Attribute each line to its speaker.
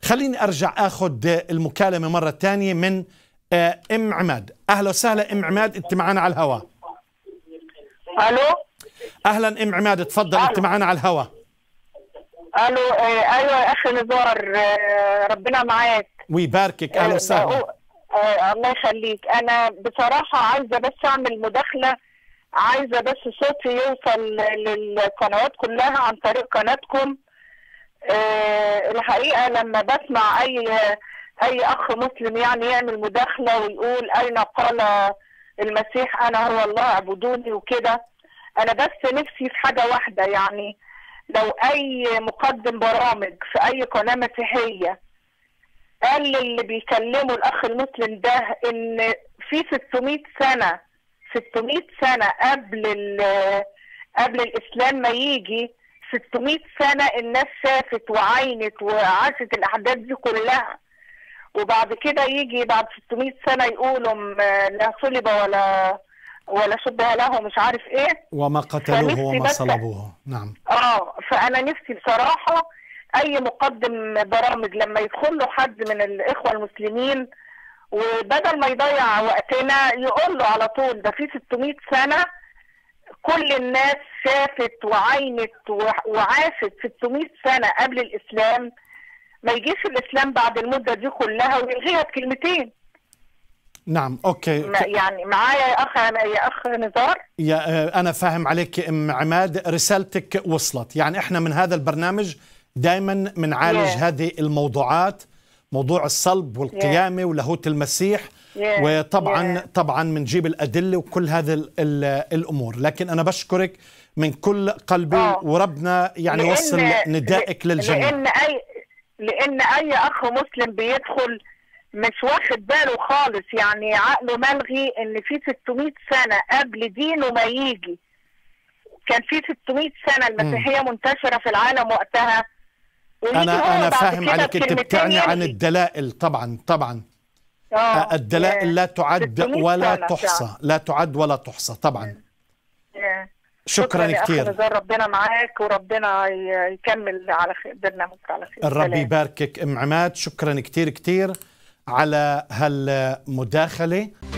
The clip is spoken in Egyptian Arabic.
Speaker 1: خليني ارجع اخذ المكالمه مره ثانيه من آه، ام عماد اهلا وسهلا ام عماد انت معنا على الهواء
Speaker 2: الو
Speaker 1: اهلا ام عماد تفضل انت معنا على الهواء
Speaker 2: الو آه ايوه يا اخي نزار آه ربنا معاك
Speaker 1: ويباركك اهلا وسهلا
Speaker 2: آه آه الله يخليك انا بصراحه عايزه بس اعمل مداخله عايزه بس صوتي يوصل للقنوات كلها عن طريق قناتكم آه الحقيقه لما بسمع اي اي اخ مسلم يعني يعمل مداخله ويقول اين قال المسيح انا هو الله اعبدوني وكده انا بس نفسي في حاجه واحده يعني لو اي مقدم برامج في اي قناه مسيحيه قال اللي بيكلموا الاخ المسلم ده ان في 600 سنه 600 سنه قبل قبل الاسلام ما يجي 600 سنه الناس شافت وعينت وعاشت الاحداث دي كلها وبعد كده يجي بعد 600 سنه يقولوا لا صلب ولا ولا شبه له مش عارف ايه
Speaker 1: وما قتلوه وما صلبوه نعم
Speaker 2: اه فانا نفسي بصراحه اي مقدم برامج لما يدخل له حد من الاخوه المسلمين وبدل ما يضيع وقتنا يقول له على طول ده في 600 سنه كل الناس شافت وعينت وعاشت 600 سنه قبل الاسلام ما يجيش الاسلام بعد المده دي كلها ويلغيها بكلمتين
Speaker 1: نعم اوكي
Speaker 2: يعني معايا يا اخ يا اخ نزار
Speaker 1: يا انا فاهم عليك ام عماد رسالتك وصلت يعني احنا من هذا البرنامج دائما بنعالج yeah. هذه الموضوعات موضوع الصلب والقيامه yeah. ولاهوت المسيح yeah. وطبعا yeah. طبعا بنجيب الادله وكل هذه الامور لكن انا بشكرك من كل قلبي oh. وربنا يعني لأن وصل ندائك للجميع
Speaker 2: لان اي لان اي اخ مسلم بيدخل مش واخد باله خالص يعني عقله ملغي ان في 600 سنه قبل دينه ما يجي كان في 600 سنه المسيحيه م. منتشره في العالم وقتها
Speaker 1: انا انا فاهم عليك انت بتعني عن الدلائل طبعا طبعا آه الدلائل لا تعد ولا تحصى لا تعد ولا تحصى طبعا شكرا, شكرا كثير
Speaker 2: ربنا معاك وربنا يكمل على خير برنامجك على خير
Speaker 1: الرب يباركك ام عماد شكرا كثير كثير على هالمداخله